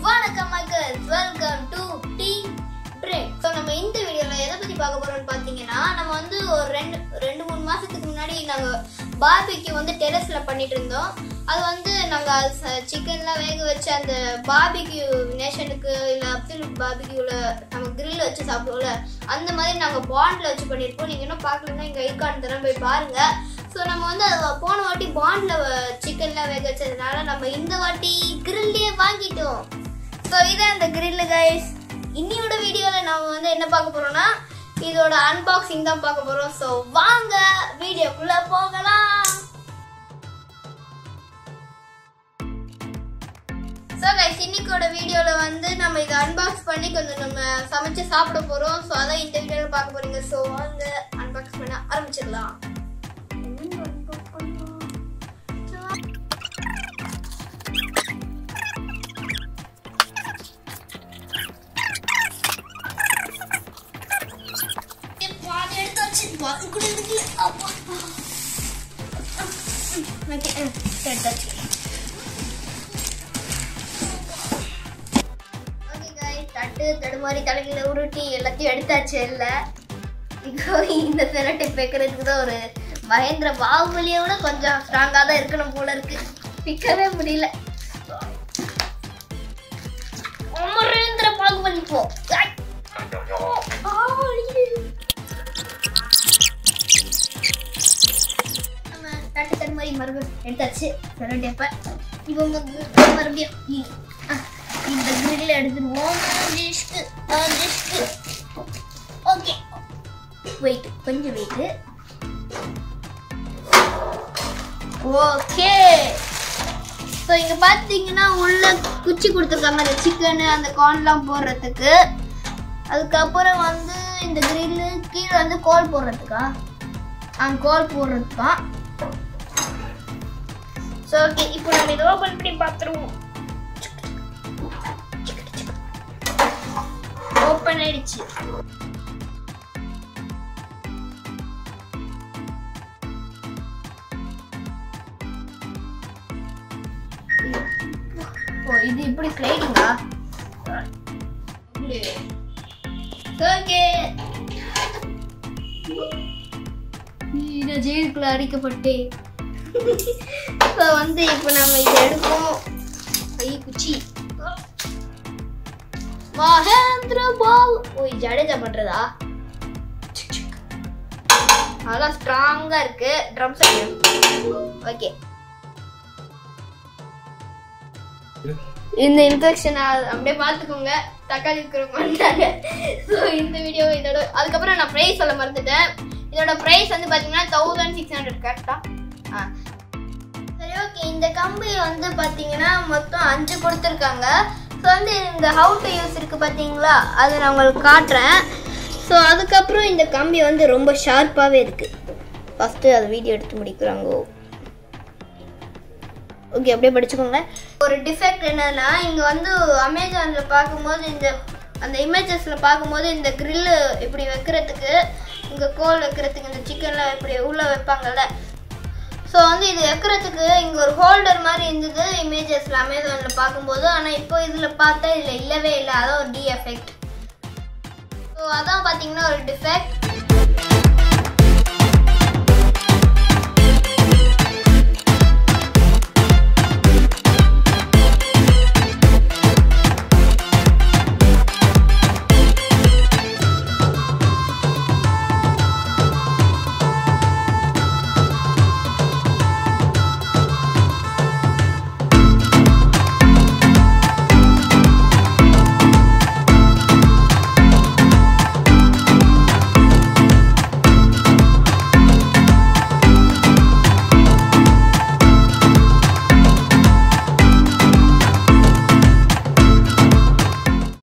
வணக்கம் மக்கள் welcome to the break so நம்ம இந்த வீடியோவில் எதை பற்றி பார்க்க போகிறோம்னு பார்த்தீங்கன்னா நம்ம வந்து ஒரு ரெண்டு ரெண்டு மூணு மாதத்துக்கு முன்னாடி நாங்கள் பார்பிக்யூ வந்து டெரஸில் பண்ணிட்டு இருந்தோம் அது வந்து நாங்கள் சிக்கன்லாம் வேக வச்சு அந்த பார்பிக்யூ நேஷனுக்கு இல்லை அப்துல் பார்பிக்யூவில் நம்ம grill வச்சு சாப்பிடுவோம்ல அந்த மாதிரி நாங்கள் பாண்டில் வச்சு பண்ணியிருப்போம் நீங்கள் இன்னும் பார்க்கலன்னா இங்கே ஐக்கான் தரேன் போய் பாருங்கள் ஸோ நம்ம வந்து அது போன வாட்டி பாண்டில் சிக்கன்லாம் வேக வச்சதுனால நம்ம இந்த வாட்டி கிரில்லே வாங்கிட்டோம் ஸோ இதான் அந்த கிரில்லு கைஸ் இன்னியோட வீடியோவில் நம்ம வந்து என்ன பார்க்க போறோம்னா இதோட அன்பாக்சிங் தான் பார்க்க போறோம் ஸோ வாங்க வீடியோக்குள்ள போகலாம் ஸோ கைஸ் இன்னைக்கோட வீடியோவில் வந்து நம்ம இதை அன்பாக்ஸ் பண்ணி கொஞ்சம் நம்ம சமைச்சு சாப்பிட போகிறோம் ஸோ அதான் இந்த வீடியோவில் பார்க்க போறீங்க ஸோ வாங்க அன்பாக்ஸ் பண்ண ஆரம்பிச்சிடலாம் பாதி எடுத்தாச்சு பாதி கூட இருக்கு அப்பா ஓகே எடுத்தாச்சு ஓகே guys, தட்டு தடுமாறி தலைகளை உருட்டி எல்லாத்தையும் எடுத்தாச்சு இல்ல இப்போ இந்த செலட்டை வைக்கிறதுக்கு தான் ஒரு மகேந்திர பாகுபலியை விட கொஞ்சம் ஸ்ட்ராங்கா தான் இருக்கணும் போல இருக்கு பிக்கவே முடியல அமரேந்திர பாகுபலி போ ஐ! ஆ, வலிக்குது. நம்ம தட்டு தட்டு மாதிரி மறுபடியும் எடுத்தாச்சு செலட்டை இப்ப இப்போ உங்க மறுபடியும் இ- ஆ, இந்த கிரில் எடுத்துருவோம் டிஷ்க்கு டிஷ்க்கு ஓகே வெயிட் கொஞ்சம் வெயிட் ஓகே ஸோ இங்கே பார்த்தீங்கன்னா உள்ள குச்சி கொடுத்துருக்காங்க அந்த சிக்கனு அந்த கார்ன்லாம் போடுறதுக்கு அதுக்கப்புறம் வந்து இந்த கிரில்லு கீழே வந்து கோல் போடுறதுக்கா ஆ கோல் போடுறதுக்கா ஸோ ஓகே இப்போ நம்ம இதை ஓப்பன் பண்ணி பார்த்துருவோம் ஓப்பன் ஆயிடுச்சு ஓ இது இப்படி ஸ்லைடிங்கா ஓகே நான் ஜெயிலுக்குள்ள அடிக்கப்பட்டு இப்போ வந்து இப்போ நம்ம இதை எடுப்போம் கை குச்சி மகேந்திர பால் ஓ இது ஜடேஜா பண்றதா அதெல்லாம் ஸ்ட்ராங்கா இருக்கு ட்ரம் செட் ஓகே இந்த இன்ஃபெக்ஷன் அப்படியே பார்த்துக்கோங்க தக்காளி இருக்கிறவங்க வந்தாங்க ஸோ இந்த வீடியோ இதோட அதுக்கப்புறம் நான் ப்ரைஸ் சொல்ல மறந்துட்டேன் இதோட ப்ரைஸ் வந்து பார்த்தீங்கன்னா தௌசண்ட் சிக்ஸ் ஹண்ட்ரட் கரெக்டா ஆ சரி ஓகே இந்த கம்பி வந்து பார்த்தீங்கன்னா மொத்தம் அஞ்சு கொடுத்துருக்காங்க ஸோ வந்து இந்த ஹவு டு யூஸ் இருக்குது பார்த்தீங்களா அதை நான் உங்களுக்கு காட்டுறேன் ஸோ அதுக்கப்புறம் இந்த கம்பி வந்து ரொம்ப ஷார்ப்பாகவே இருக்குது ஃபஸ்ட்டு அதை வீடியோ எடுத்து முடிக்கிறாங்கோ ஓகே அப்படியே படிச்சுக்கோங்க ஒரு டிஃபெக்ட் என்னன்னா இங்க வந்து அமேசான்ல பார்க்கும்போது இந்த அந்த இமேஜஸ்ல பார்க்கும்போது இந்த grill இப்படி வைக்கிறதுக்கு இங்க கோல் வைக்கிறதுக்கு இந்த சிக்கன்லாம் இப்படி உள்ள வைப்பாங்கல்ல ஸோ வந்து இது வைக்கிறதுக்கு இங்க ஒரு ஹோல்டர் மாதிரி இருந்தது இமேஜஸ்ல அமேசான்ல பார்க்கும்போது ஆனா இப்போ இதுல பார்த்தா இதுல இல்லவே இல்லை அதான் ஒரு டி எஃபெக்ட் ஸோ அதான் பார்த்தீங்கன்னா ஒரு டிஃபெக்ட்